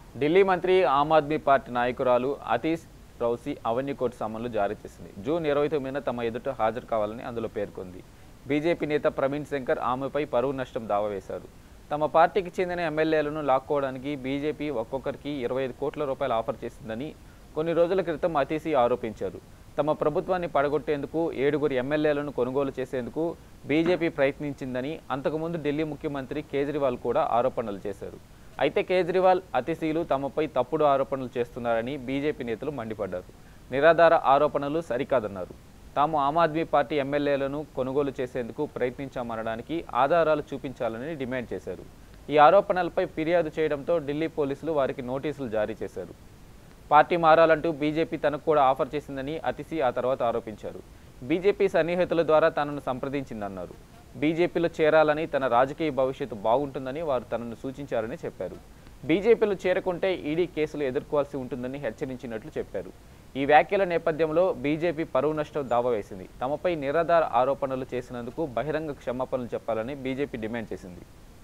ఢిల్లీ మంత్రి ఆమ్ ఆద్మీ పార్టీ నాయకురాలు అతీష్ రౌసీ అవన్నీ కోర్టు సమన్లు జారీ చేసింది జూన్ ఇరవై తొమ్మిదిన తమ ఎదుట హాజరు కావాలని అందులో పేర్కొంది బీజేపీ నేత ప్రవీణ్ శంకర్ ఆమెపై పరువు నష్టం దావా వేశారు తమ పార్టీకి చెందిన ఎమ్మెల్యేలను లాక్కోవడానికి బీజేపీ ఒక్కొక్కరికి ఇరవై ఐదు కోట్ల రూపాయలు ఆఫర్ చేసిందని కొన్ని రోజుల క్రితం అతీసి ఆరోపించారు తమ ప్రభుత్వాన్ని పడగొట్టేందుకు ఏడుగురు ఎమ్మెల్యేలను కొనుగోలు చేసేందుకు బీజేపీ ప్రయత్నించిందని అంతకుముందు ఢిల్లీ ముఖ్యమంత్రి కేజ్రీవాల్ కూడా ఆరోపణలు చేశారు అయితే కేజ్రీవాల్ అతిశీలు తమపై తప్పుడు ఆరోపణలు చేస్తున్నారని బీజేపీ నేతలు మండిపడ్డారు నిరాధార ఆరోపణలు సరికాదన్నారు తాము ఆమ్ ఆద్మీ పార్టీ ఎమ్మెల్యేలను కొనుగోలు చేసేందుకు ప్రయత్నించామనడానికి ఆధారాలు చూపించాలని డిమాండ్ చేశారు ఈ ఆరోపణలపై ఫిర్యాదు చేయడంతో ఢిల్లీ పోలీసులు వారికి నోటీసులు జారీ చేశారు పార్టీ మారాలంటూ బీజేపీ తనకు కూడా ఆఫర్ చేసిందని అతిసి ఆ తర్వాత ఆరోపించారు బీజేపీ సన్నిహితుల ద్వారా తనను సంప్రదించిందన్నారు బీజేపీలో చేరాలని తన రాజకీయ భవిష్యత్తు బాగుంటుందని వారు తనను సూచించారని చెప్పారు బీజేపీలో చేరకుంటే ఈడీ కేసులు ఎదుర్కోవాల్సి ఉంటుందని హెచ్చరించినట్లు చెప్పారు ఈ వ్యాఖ్యల నేపథ్యంలో బీజేపీ పరువు నష్టం దావా వేసింది తమపై నిరాధార ఆరోపణలు చేసినందుకు బహిరంగ క్షమాపణలు చెప్పాలని బీజేపీ డిమాండ్ చేసింది